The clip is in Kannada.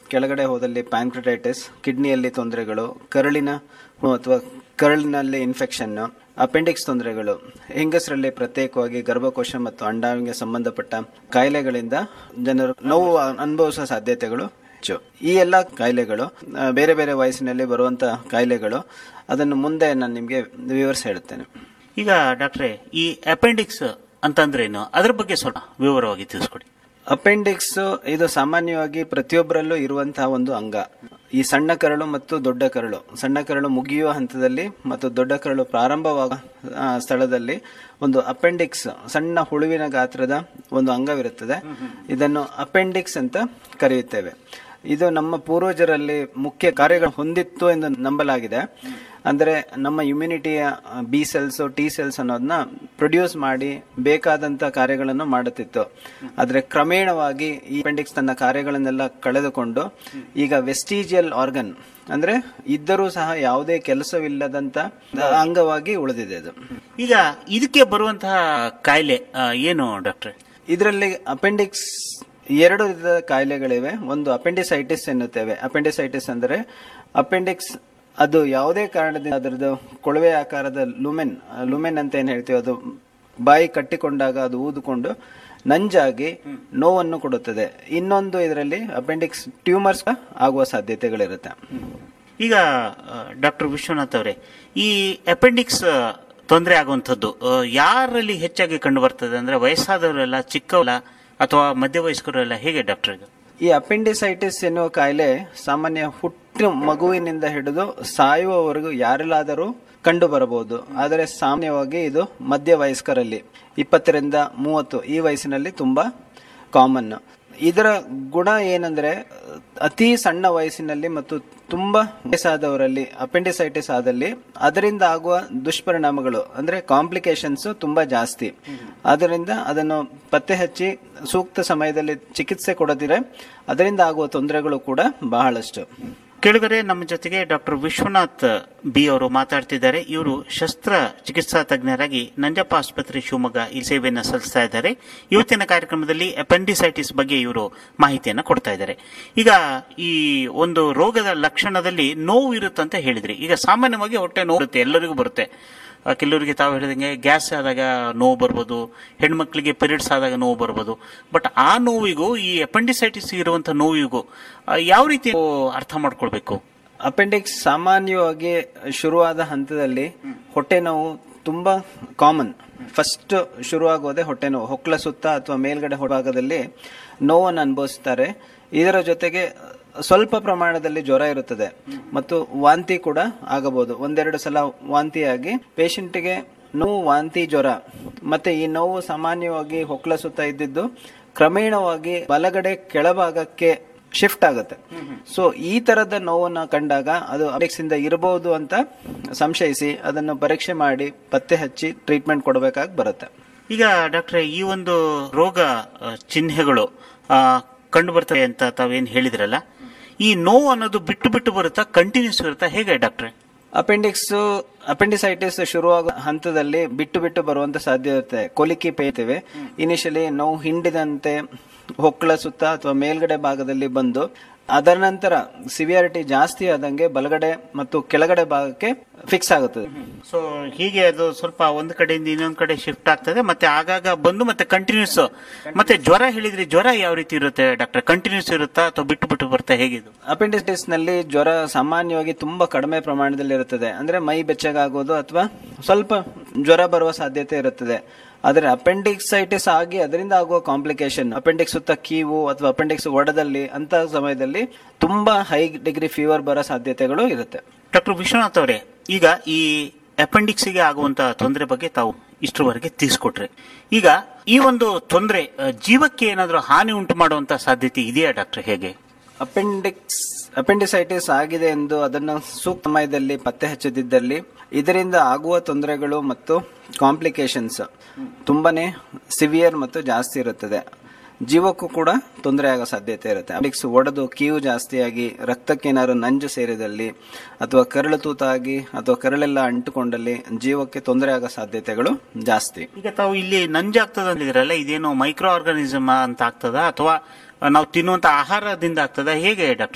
ಕೆಳಗಡೆ ಹೋದಲ್ಲಿ ಪ್ಯಾಂಕ್ರಟೈಟಿಸ್ ಕಿಡ್ನಿಯಲ್ಲಿ ತೊಂದರೆಗಳು ಕರಳಿನ ಹುಣ್ಣು ಅಥವಾ ಕರಳಿನಲ್ಲಿ ಇನ್ಫೆಕ್ಷನ್ ಅಪೆಂಡಿಕ್ಸ್ ತೊಂದರೆಗಳು ಹೆಂಗಸರಲ್ಲಿ ಪ್ರತ್ಯೇಕವಾಗಿ ಗರ್ಭಕೋಶ ಮತ್ತು ಅಂಡಾವಿಗೆ ಸಂಬಂಧಪಟ್ಟ ಕಾಯಿಲೆಗಳಿಂದ ಜನರು ನೋವು ಅನುಭವಿಸುವ ಸಾಧ್ಯತೆಗಳು ಹೆಚ್ಚು ಈ ಎಲ್ಲ ಕಾಯಿಲೆಗಳು ಆ, ಬೇರೆ ಬೇರೆ ವಯಸ್ಸಿನಲ್ಲಿ ಬರುವಂತ ಕಾಯಿಲೆಗಳು ಅದನ್ನು ಮುಂದೆ ನಾನು ನಿಮಗೆ ವಿವರಿಸಿ ಹೇಳುತ್ತೇನೆ ಈಗ ಡಾಕ್ಟ್ರೆ ಈ ಅಪೆಂಡಿಕ್ಸ್ ಅಂತಂದ್ರೇನು ಅದ್ರ ಬಗ್ಗೆ ಸ್ವಲ್ಪ ವಿವರವಾಗಿ ತಿಳಿಸ್ಕೊಡಿ ಅಪೆಂಡಿಕ್ಸ್ ಇದು ಸಾಮಾನ್ಯವಾಗಿ ಪ್ರತಿಯೊಬ್ಬರಲ್ಲೂ ಇರುವಂತಹ ಒಂದು ಅಂಗ ಈ ಸಣ್ಣ ಕರಳು ಮತ್ತು ದೊಡ್ಡ ಕರಳು ಸಣ್ಣ ಕರಳು ಮುಗಿಯುವ ಹಂತದಲ್ಲಿ ಮತ್ತು ದೊಡ್ಡ ಕರಳು ಪ್ರಾರಂಭವಾಗುವ ಆ, ಸ್ಥಳದಲ್ಲಿ ಒಂದು ಅಪೆಂಡಿಕ್ಸ್ ಸಣ್ಣ ಹುಳುವಿನ ಗಾತ್ರದ ಒಂದು ಅಂಗವಿರುತ್ತದೆ ಇದನ್ನು ಅಪೆಂಡಿಕ್ಸ್ ಅಂತ ಕರೆಯುತ್ತೇವೆ ಇದು ನಮ್ಮ ಪೂರ್ವಜರಲ್ಲಿ ಮುಖ್ಯ ಕಾರ್ಯಗಳು ಹೊಂದಿತ್ತು ಎಂದು ನಂಬಲಾಗಿದೆ ಅಂದರೆ ನಮ್ಮ ಇಮ್ಯುನಿಟಿಯ ಬಿ ಸೆಲ್ಸ್ ಟಿ ಸೆಲ್ಸ್ ಅನ್ನೋದನ್ನ ಪ್ರೊಡ್ಯೂಸ್ ಮಾಡಿ ಬೇಕಾದಂತ ಕಾರ್ಯಗಳನ್ನು ಮಾಡುತ್ತಿತ್ತು ಆದರೆ ಕ್ರಮೇಣವಾಗಿ ಈ ಅಪೆಂಡಿಕ್ಸ್ ತನ್ನ ಕಾರ್ಯಗಳನ್ನೆಲ್ಲ ಕಳೆದುಕೊಂಡು ಈಗ ವೆಸ್ಟಿಜಿಯಲ್ ಆರ್ಗನ್ ಅಂದ್ರೆ ಇದ್ದರೂ ಸಹ ಯಾವುದೇ ಕೆಲಸವಿಲ್ಲದಂತ ಅಂಗವಾಗಿ ಉಳಿದಿದೆ ಅದು ಈಗ ಇದಕ್ಕೆ ಬರುವಂತಹ ಕಾಯಿಲೆ ಆ, ಏನು ಡಾಕ್ಟ್ರೆ ಇದರಲ್ಲಿ ಅಪೆಂಡಿಕ್ಸ್ ಎರಡು ವಿಧದ ಕಾಯಿಲೆಗಳಿವೆ ಒಂದು ಅಪೆಂಡಿಸೈಟಿಸ್ ಎನ್ನುತ್ತೇವೆ ಅಪೆಂಡಿಸೈಟಿಸ್ ಅಂದರೆ ಅಪೆಂಡಿಕ್ಸ್ ಅದು ಯಾವುದೇ ಕಾರಣದಿಂದ ಅದರದ್ದು ಕೊಳವೆ ಆಕಾರದ ಲುಮೆನ್ ಲುಮೆನ್ ಅಂತ ಏನ್ ಹೇಳ್ತೀವಿ ಅದು ಬಾಯಿ ಕಟ್ಟಿಕೊಂಡಾಗ ಅದು ಊದಿಕೊಂಡು ನಂಜಾಗಿ ನೋವನ್ನು ಕೊಡುತ್ತದೆ ಇನ್ನೊಂದು ಇದರಲ್ಲಿ ಅಪೆಂಡಿಕ್ಸ್ ಟ್ಯೂಮರ್ಸ್ ಆಗುವ ಸಾಧ್ಯತೆಗಳಿರುತ್ತೆ ಈಗ ಡಾಕ್ಟರ್ ವಿಶ್ವನಾಥ್ ಅವರೇ ಈ ಅಪೆಂಡಿಕ್ಸ್ ತೊಂದರೆ ಆಗುವಂಥದ್ದು ಆ, ಯಾರಲ್ಲಿ ಹೆಚ್ಚಾಗಿ ಕಂಡು ಬರ್ತದೆ ಅಂದ್ರೆ ವಯಸ್ಸಾದವರೆಲ್ಲ ಚಿಕ್ಕವಲ್ಲ ಅಥವಾ ಮಧ್ಯವಯಸ್ಕರೆಲ್ಲ ಹೇಗೆ ಡಾಕ್ಟರ್ ಇದು ಈ ಅಪೆಂಡಿಸೈಟಿಸ್ ಎನ್ನುವ ಕಾಯಿಲೆ ಸಾಮಾನ್ಯ ಹುಟ್ಟು ಮಗುವಿನಿಂದ ಹಿಡಿದು ಸಾಯುವವರೆಗೂ ಯಾರೆಲ್ಲಾದರೂ ಕಂಡು ಬರಬಹುದು ಆದರೆ ಸಾಮಾನ್ಯವಾಗಿ ಇದು ಮಧ್ಯ ವಯಸ್ಕರಲ್ಲಿ ಇಪ್ಪತ್ತರಿಂದ ಮೂವತ್ತು ಈ ವಯಸ್ಸಿನಲ್ಲಿ ತುಂಬಾ ಕಾಮನ್ ಇದರ ಗುಣ ಏನಂದ್ರೆ ಅತಿ ಸಣ್ಣ ವಯಸ್ಸಿನಲ್ಲಿ ಮತ್ತು ತುಂಬಾ ವಯಸ್ಸಾದವರಲ್ಲಿ ಅಪೆಂಡಿಸೈಟಿಸ್ ಆದಲ್ಲಿ ಅದರಿಂದ ಆಗುವ ದುಷ್ಪರಿಣಾಮಗಳು ಅಂದ್ರೆ ಕಾಂಪ್ಲಿಕೇಶನ್ಸ್ ತುಂಬಾ ಜಾಸ್ತಿ ಆದ್ದರಿಂದ ಅದನ್ನು ಪತ್ತೆ ಹಚ್ಚಿ ಸೂಕ್ತ ಸಮಯದಲ್ಲಿ ಚಿಕಿತ್ಸೆ ಕೊಡದಿರೆ ಅದರಿಂದ ಆಗುವ ತೊಂದರೆಗಳು ಕೂಡ ಬಹಳಷ್ಟು ಕೆಳಗರೆ ನಮ್ಮ ಜೊತೆಗೆ ಡಾಕ್ಟರ್ ವಿಶ್ವನಾಥ್ ಬಿ ಅವರು ಮಾತಾಡ್ತಿದ್ದಾರೆ ಇವರು ಶಸ್ತ್ರ ಚಿಕಿತ್ಸಾ ತಜ್ಞರಾಗಿ ನಂಜಪ್ಪ ಆಸ್ಪತ್ರೆ ಶಿವಮೊಗ್ಗ ಈ ಸೇವೆಯನ್ನು ಸಲ್ಲಿಸ್ತಾ ಇದ್ದಾರೆ ಇವತ್ತಿನ ಕಾರ್ಯಕ್ರಮದಲ್ಲಿ ಅಪೆಂಡಿಸೈಟಿಸ್ ಬಗ್ಗೆ ಇವರು ಮಾಹಿತಿಯನ್ನು ಕೊಡ್ತಾ ಇದ್ದಾರೆ ಈಗ ಈ ಒಂದು ರೋಗದ ಲಕ್ಷಣದಲ್ಲಿ ನೋವು ಇರುತ್ತಂತ ಹೇಳಿದ್ರಿ ಈಗ ಸಾಮಾನ್ಯವಾಗಿ ಹೊಟ್ಟೆ ನೋವು ಇರುತ್ತೆ ಎಲ್ಲರಿಗೂ ಬರುತ್ತೆ ಆ, ಕೆಲವರಿಗೆ ತಾವು ಹೇಳಿದಂಗೆ ಗ್ಯಾಸ್ ಆದಾಗ ನೋವು ಬರ್ಬೋದು ಹೆಣ್ಮಕ್ಳಿಗೆ ಪೀರಿಯಡ್ಸ್ ಆದಾಗ ನೋವು ಬರ್ಬೋದು ಬಟ್ ಆ ನೋವಿಗೂ ಈ ಅಪೆಂಡಿಸೈಟಿಸ್ ಇರುವಂತ ನೋವಿಗೂ ಆ, ಯಾವ ರೀತಿ ನಾವು ಅರ್ಥ ಮಾಡ್ಕೊಳ್ಬೇಕು ಅಪೆಂಡಿಕ್ಸ್ ಸಾಮಾನ್ಯವಾಗಿ ಶುರುವಾದ ಹಂತದಲ್ಲಿ ಹೊಟ್ಟೆ ನೋವು ತುಂಬಾ ಕಾಮನ್ ಫಸ್ಟ್ ಶುರುವಾಗೋದೇ ಹೊಟ್ಟೆ ನೋವು ಹೊಕ್ಕಳ ಸುತ್ತ ಅಥವಾ ಮೇಲ್ಗಡೆ ಭಾಗದಲ್ಲಿ ನೋವನ್ನು ಅನುಭವಿಸ್ತಾರೆ ಇದರ ಜೊತೆಗೆ ಸ್ವಲ್ಪ ಪ್ರಮಾಣದಲ್ಲಿ ಜ್ವರ ಇರುತ್ತದೆ ಮತ್ತು ವಾಂತಿ ಕೂಡ ಆಗಬಹುದು ಒಂದೆರಡು ಸಲ ವಾಂತಿಯಾಗಿ ಪೇಷಂಟ್ಗೆ ನೋವು ವಾಂತಿ ಜ್ವರ ಮತ್ತೆ ಈ ನೋವು ಸಾಮಾನ್ಯವಾಗಿ ಹೊಕ್ಕಳ ಸುತ್ತ ಇದ್ದಿದ್ದು ಕ್ರಮೇಣವಾಗಿ ಬಲಗಡೆ ಕೆಳಭಾಗಕ್ಕೆ ಶಿಫ್ಟ್ ಆಗುತ್ತೆ ಸೊ ಈ ತರದ ನೋವನ್ನ ಕಂಡಾಗ ಅದು ಅಪೆಕ್ಸ್ ಇಂದ ಇರಬಹುದು ಅಂತ ಸಂಶಯಿಸಿ ಅದನ್ನು ಪರೀಕ್ಷೆ ಮಾಡಿ ಪತ್ತೆ ಹಚ್ಚಿ ಟ್ರೀಟ್ಮೆಂಟ್ ಕೊಡಬೇಕಾಗಿ ಬರುತ್ತೆ ಈಗ ಡಾಕ್ಟ್ರೆ ಈ ಒಂದು ರೋಗ ಆ, ಚಿಹ್ನೆಗಳು ಆ, ಕಂಡು ಬರ್ತವೆ ಅಂತ ತಾವೇನ್ ಹೇಳಿದ್ರಲ್ಲ ಈ ನೋವು ಅನ್ನೋದು ಬಿಟ್ಟು ಬಿಟ್ಟು ಬರುತ್ತಾ ಕಂಟಿನ್ಯೂಸ್ ಇರುತ್ತಾ ಹೇಗೆ ಡಾಕ್ಟ್ರೆ ಅಪೆಂಡಿಕ್ಸ್ ಅಪೆಂಡಿಸೈಟಿಸ್ ಶುರುವಾಗುವ ಹಂತದಲ್ಲಿ ಬಿಟ್ಟು ಬಿಟ್ಟು ಬರುವಂತ ಸಾಧ್ಯ ಇರುತ್ತೆ ಕೊಲಿಕಿ ಪೇಯ್ತೇವೆ ಇನಿಷಿಯಲಿ ನೋವು ಹಿಂಡಿದಂತೆ ಹೊಕ್ಕಳ ಸುತ್ತ ಅಥವಾ ಮೇಲ್ಗಡೆ ಭಾಗದಲ್ಲಿ ಬಂದು ಅದರ ನಂತರ ಸಿವಿಯಾರಿಟಿ ಜಾಸ್ತಿ ಆದಂಗೆ ಬಲಗಡೆ ಮತ್ತು ಕೆಳಗಡೆ ಭಾಗಕ್ಕೆ ಫಿಕ್ಸ್ ಆಗುತ್ತದೆ ಸೊ ಹೀಗೆ ಅದು ಸ್ವಲ್ಪ ಒಂದು ಕಡೆಯಿಂದ ಇನ್ನೊಂದು ಕಡೆ ಶಿಫ್ಟ್ ಆಗ್ತದೆ ಮತ್ತೆ ಆಗಾಗ ಬಂದು ಮತ್ತೆ ಕಂಟಿನ್ಯೂಸ್ ಮತ್ತೆ ಜ್ವರ ಹೇಳಿದ್ರಿ ಜ್ವರ ಯಾವ ರೀತಿ ಇರುತ್ತೆ ಡಾಕ್ಟರ್ ಕಂಟಿನ್ಯೂಸ್ ಇರುತ್ತಾ ಅಥವಾ ಬಿಟ್ಟು ಬಿಟ್ಟು ಬರುತ್ತಾ ಹೇಗಿದು ಅಪೆಂಡಿಸೈಟಿಸ್ ನಲ್ಲಿ ಜ್ವರ ಸಾಮಾನ್ಯವಾಗಿ ತುಂಬಾ ಕಡಿಮೆ ಪ್ರಮಾಣದಲ್ಲಿ ಇರುತ್ತದೆ ಅಂದ್ರೆ ಮೈ ಬೆಚ್ಚಗಾಗೋದು ಅಥವಾ ಸ್ವಲ್ಪ ಜ್ವರ ಬರುವ ಸಾಧ್ಯತೆ ಇರುತ್ತದೆ ಆದರೆ ಅಪೆಂಡಿಕ್ಸೈಟಿಸ್ ಆಗಿ ಅದರಿಂದ ಆಗುವ ಕಾಂಪ್ಲಿಕೇಶನ್ ಅಪೆಂಡಿಕ್ಸ್ ಸುತ್ತ ಕೀವು ಅಥವಾ ಅಪೆಂಡಿಕ್ಸ್ ಒಡದಲ್ಲಿ ಅಂತ ಸಮಯದಲ್ಲಿ ತುಂಬಾ ಹೈ ಡಿಗ್ರಿ ಫೀವರ್ ಬರೋ ಸಾಧ್ಯತೆಗಳು ಇರುತ್ತೆ ಡಾಕ್ಟರ್ ವಿಶ್ವನಾಥ್ ಅವರೇ ಈಗ ಈ ಅಪೆಂಡಿಕ್ಸ್ ಗೆ ಆಗುವಂತಹ ತೊಂದರೆ ಬಗ್ಗೆ ತಾವು ಇಷ್ಟರವರೆಗೆ ತಿಳಿಸ್ಕೊಟ್ರಿ ಈಗ ಈ ಒಂದು ತೊಂದರೆ ಆ, ಜೀವಕ್ಕೆ ಏನಾದರೂ ಹಾನಿ ಉಂಟು ಮಾಡುವಂತ ಸಾಧ್ಯತೆ ಇದೆಯಾ ಡಾಕ್ಟರ್ ಹೇಗೆ ಅಪೆಂಡಿಕ್ಸ್ ಅಪೆಂಡಿಸೈಟಿಸ್ ಆಗಿದೆ ಎಂದು ಅದನ್ನು ಸೂಕ್ತ ಸಮಯದಲ್ಲಿ ಪತ್ತೆ ಹಚ್ಚದಿದ್ದಲ್ಲಿ ಇದರಿಂದ ಆಗುವ ತೊಂದರೆಗಳು ಮತ್ತು ಕಾಂಪ್ಲಿಕೇಶನ್ಸ್ ತುಂಬಾನೇ ಸಿವಿಯರ್ ಮತ್ತು ಜಾಸ್ತಿ ಇರುತ್ತದೆ ಜೀವಕ್ಕೂ ಕೂಡ ತೊಂದರೆ ಆಗೋ ಸಾಧ್ಯತೆ ಇರುತ್ತೆ ಅಪೆಂಡಿಕ್ಸ್ ಒಡೆದು ಕೀವು ಜಾಸ್ತಿಯಾಗಿ ರಕ್ತಕ್ಕೇನಾದ್ರು ನಂಜು ಸೇರಿದಲ್ಲಿ ಅಥವಾ ಕರಳು ತೂತಾಗಿ ಅಥವಾ ಕರಳೆಲ್ಲ ಅಂಟುಕೊಂಡಲ್ಲಿ ಜೀವಕ್ಕೆ ತೊಂದರೆ ಆಗೋ ಸಾಧ್ಯತೆಗಳು ಜಾಸ್ತಿ ಈಗ ತಾವು ಇಲ್ಲಿ ನಂಜಾಗ್ತದ ಅಂದಿದ್ರಲ್ಲ ಇದೇನು ಮೈಕ್ರೋ ಆರ್ಗಾನಿಸಮ್ ಅಂತ ಆಗ್ತದ ಅಥವಾ ನಾವು ತಿನ್ನುವಂತ ಆಹಾರದಿಂದ ಆಗ್ತದ ಹೇಗೆ ಡಾಕ್ಟರ್